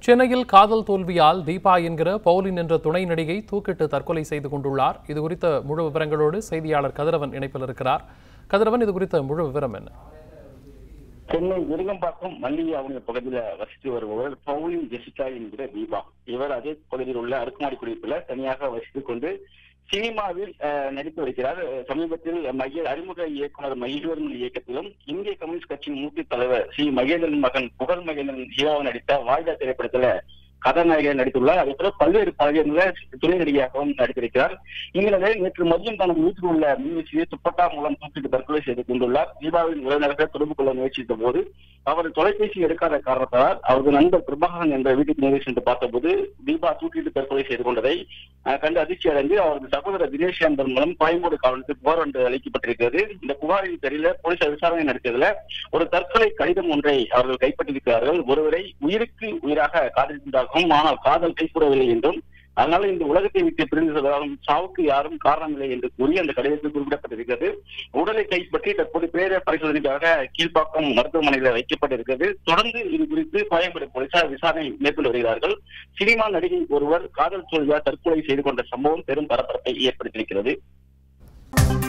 சென்னையில் காதல் தோல்வியால் தீபா என்கிற பவுலின் என்ற துணை நடிகை தூக்கிட்டு தற்கொலை செய்து கொண்டுள்ளார் இது குறித்த முழு விவரங்களோடு செய்தியாளர் கதிரவன் இணைப்பில் இருக்கிறார் கதிரவன் இது குறித்த முழு விவரம் என்ன சென்னை விருகம்பாக்கம் மல்லிகை அவனிய பகுதியில வசித்து வருபவர் பவுலின் ஜெசிகா என்கிற தீபா இவர் அதே பகுதியில் உள்ள அடுக்குமாடி குடியிருப்புல தனியாக வசித்துக் கொண்டு சினிமாவில் அஹ், நடித்து வருகிறார் சமீபத்தில் மகிழ் அறிமுக இயக்குனர் மகிழ்வர்மன் இயக்கத்திலும் இந்திய கம்யூனிஸ்ட் கட்சியின் மூத்த தலைவர் சி மகேந்திரன் மகன் புகழ் மகேந்திரன் ஹீரோவை நடித்த வாழ்தா திரைப்படத்துல கதாநாயகர் நடித்துள்ளார் அதே போல பல்வேறு பகுதிகளில் துணை நடிகையாகவும் நடித்திருக்கிறார் இந்நிலையில் நேற்று மதியம் தனது வீட்டில் உள்ள மின்விசிறியை துப்பட்டா மூலம் தூக்கிட்டு தற்கொலை செய்து கொண்டுள்ளார் தீபாவின் உறவினர்கள் தொடர்பு கொள்ள முயற்சித்த போது அவர் தொலைபேசி எடுக்காத காரணத்தால் அவரது நண்பர் பிரபாகரன் என்ற வீட்டுக்கு நேரில் சென்று பார்த்தபோது தீபா தூக்கிட்டு தற்கொலை செய்து கொண்டதை அஹ், கண்டு அதிர்ச்சி அடைந்து அவரது சகோதரர் தினேஷ் என்பதன் மூலம் கோயம்போடு காவலுக்கு புகார் ஒன்று அளிக்கப்பட்டிருக்கிறது இந்த புகாரின் பேரில் போலீசார் விசாரணை நடத்தியதுல ஒரு தற்கொலை கடிதம் ஒன்றை அவர்கள் கைப்பற்றியிருக்கிறார்கள் ஒருவரை உயிருக்கு உயிராக காதலித்ததாகவும் ஆனால் காதல் கைகூடவில்லை என்றும் அதனால இந்த உலகத்தை விட்டு பிரிந்து செல்வதாகவும் சாவுக்கு யாரும் காரணமில்லை என்று கூறி அந்த கடிதத்தில் குறிப்பிடப்பட்டிருக்கிறது உடலை கைப்பற்றி தற்போது பிரேத பரிசோதனைக்காக கீழ்ப்பாக்கம் மருத்துவமனையில் வைக்கப்பட்டிருக்கிறது தொடர்ந்து இது குறித்து கோயம்பேடு போலீசார் விசாரணை மேற்கொண்டு வருகிறார்கள் சினிமா நடிகை ஒருவர் காதல் தோல்வியால் தற்கொலை செய்து கொண்ட சம்பவம் பெரும் பரபரப்பை ஏற்படுத்தியிருக்கிறது